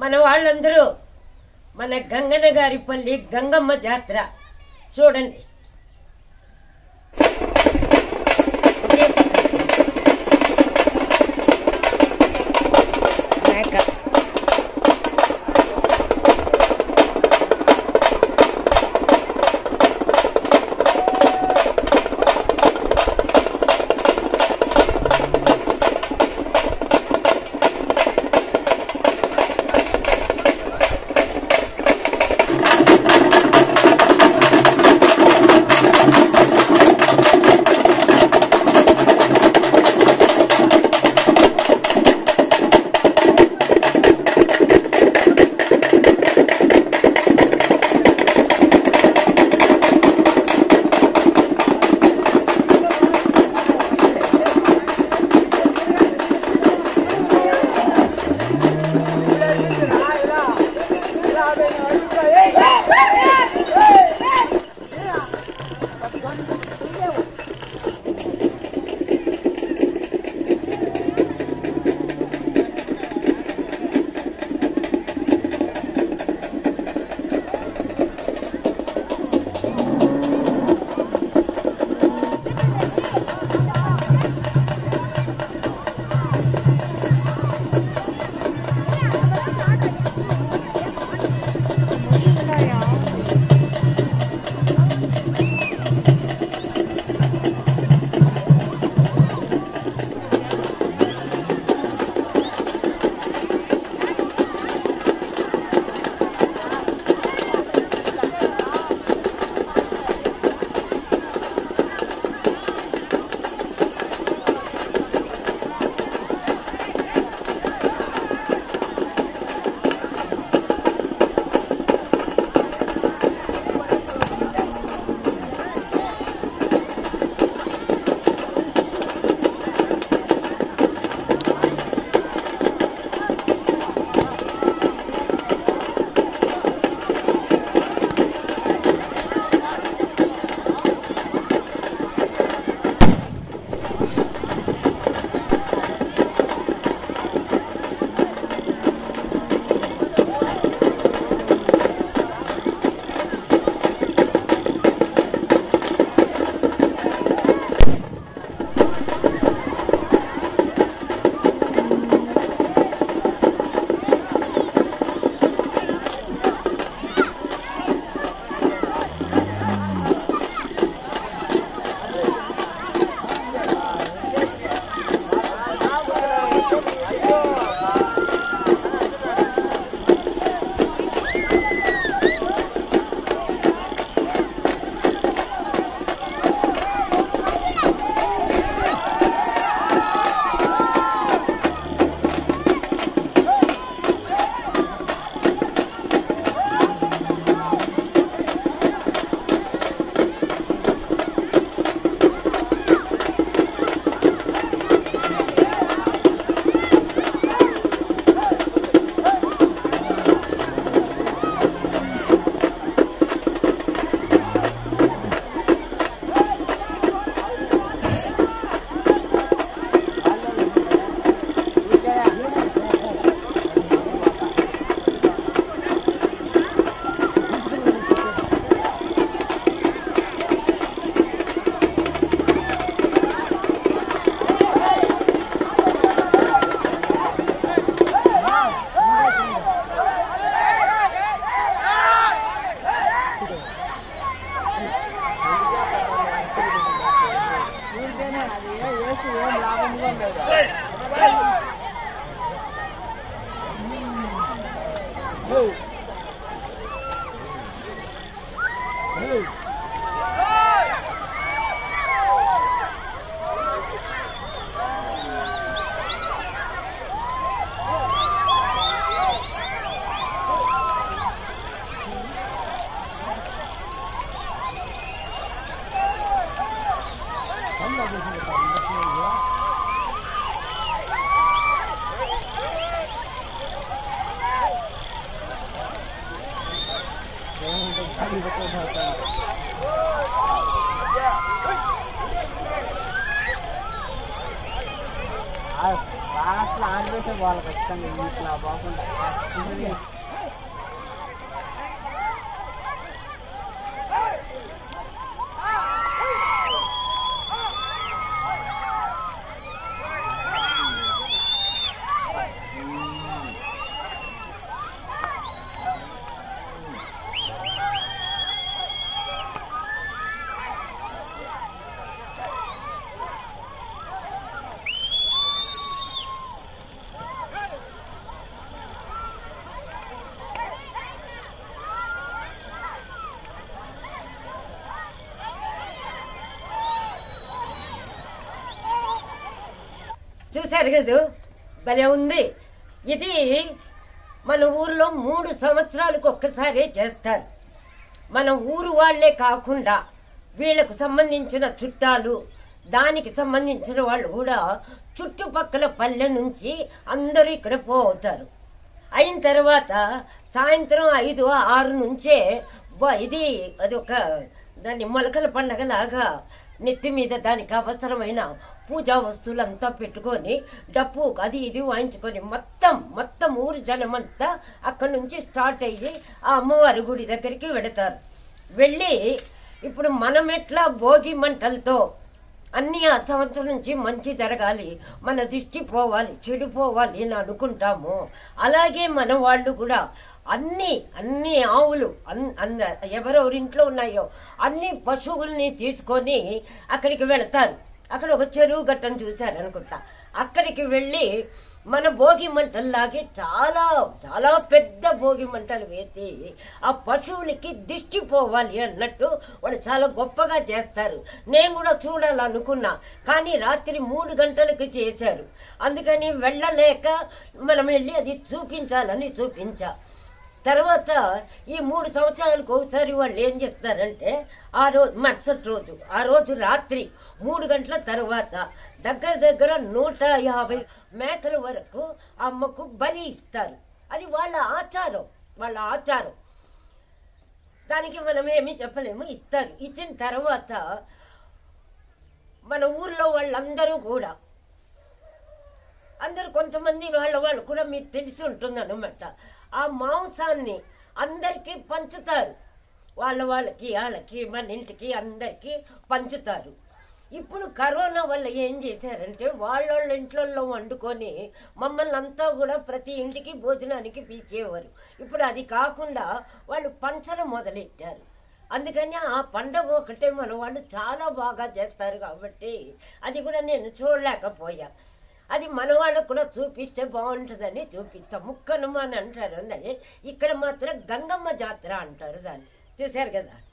మన వాళ్ళందరూ మన గంగన్న గారిపల్లి గంగమ్మ జాతర చూడండి మేక లాస్ట్ ఆంధ్రప్రదేశ్ పోవాలి ఖచ్చితంగా ఇట్లా బాగుంటుంది చూశారు కదా భలే ఉంది ఇది మన ఊర్లో మూడు సంవత్సరాలకు ఒక్కసారే చేస్తారు మన ఊరు వాళ్ళే కాకుండా వీళ్ళకు సంబంధించిన చుట్టాలు దానికి సంబంధించిన వాళ్ళు కూడా చుట్టుపక్కల పల్లె నుంచి అందరూ ఇక్కడ పోతారు అయిన తర్వాత సాయంత్రం ఐదు ఆరు నుంచే బ- ఇది అది ఒక దాన్ని మొలకల పండగ లాగా నెత్తి మీద దానికి అవసరమైన పూజా వస్తువులంతా పెట్టుకొని డప్పు అది ఇది వాయించుకొని మొత్తం మొత్తం ఊరు జనమంతా అక్కడి నుంచి స్టార్ట్ అయ్యి ఆ అమ్మవారి గుడి దగ్గరికి వెడతారు వెళ్ళి ఇప్పుడు మనం ఎట్లా భోగి మంటలతో అన్ని ఆ సంవత్సరం నుంచి మంచి జరగాలి మన దృష్టి పోవాలి చెడిపోవాలి అని అనుకుంటాము అలాగే మన వాళ్ళు కూడా అన్ని అన్ని ఆవులు అన్- అన్న ఎవరెవరింట్లో ఉన్నాయో అన్ని పశువుల్ని తీసుకొని అక్కడికి వెళతారు అక్కడ ఒక చెరువు గట్టను చూశారు అనుకుంటా అక్కడికి వెళ్ళి మన భోగి మంటల్లాగే చాలా చాలా పెద్ద భోగి మంటలు వేసి ఆ పశువులకి దిష్టి పోవాలి అన్నట్టు వాళ్ళు చాలా గొప్పగా చేస్తారు నేను కూడా చూడాలనుకున్నా కానీ రాత్రి మూడు గంటలకు చేశారు అందుకని వెళ్ళలేక మనం వెళ్ళి అది చూపించాలని చూపించా తర్వాత ఈ మూడు సంవత్సరాలకు ఒకసారి వాళ్ళు ఏం చేస్తారంటే ఆ రోజు మరుసటి రోజు ఆ రోజు రాత్రి మూడు గంటల తర్వాత దగ్గర దగ్గర నూట యాభై మేకల వరకు అమ్మకు బలి ఇస్తారు అది వాళ్ళ ఆచారం వాళ్ళ ఆచారం దానికి మనం ఏమీ చెప్పలేము ఇస్తారు ఇచ్చిన తర్వాత మన ఊర్లో వాళ్ళందరూ కూడా అందరు కొంతమంది వాళ్ళ వాళ్ళు కూడా మీకు తెలిసి ఉంటుంది అనమాట ఆ మాంసాన్ని అందరికీ పంచుతారు వాళ్ళ వాళ్ళకి వాళ్ళకి మన ఇంటికి అందరికీ పంచుతారు ఇప్పుడు కరోనా వల్ల ఏం చేశారంటే వాళ్ళ వాళ్ళ ఇంట్లో వండుకొని మమ్మల్ని అంతా కూడా ప్రతి ఇంటికి భోజనానికి పిలిచేవారు ఇప్పుడు అది కాకుండా వాళ్ళు పంచడం మొదలెట్టారు అందుకని ఆ పండగ ఒకటే మన వాళ్ళు చాలా బాగా చేస్తారు కాబట్టి అది కూడా నేను చూడలేకపోయా అది మన వాళ్ళకు కూడా చూపిస్తే బాగుంటుందని చూపిస్తాం ముక్కనుమ అని అంటారు అన్నది ఇక్కడ మాత్రం గంగమ్మ జాతర అంటారు దాన్ని చూశారు కదా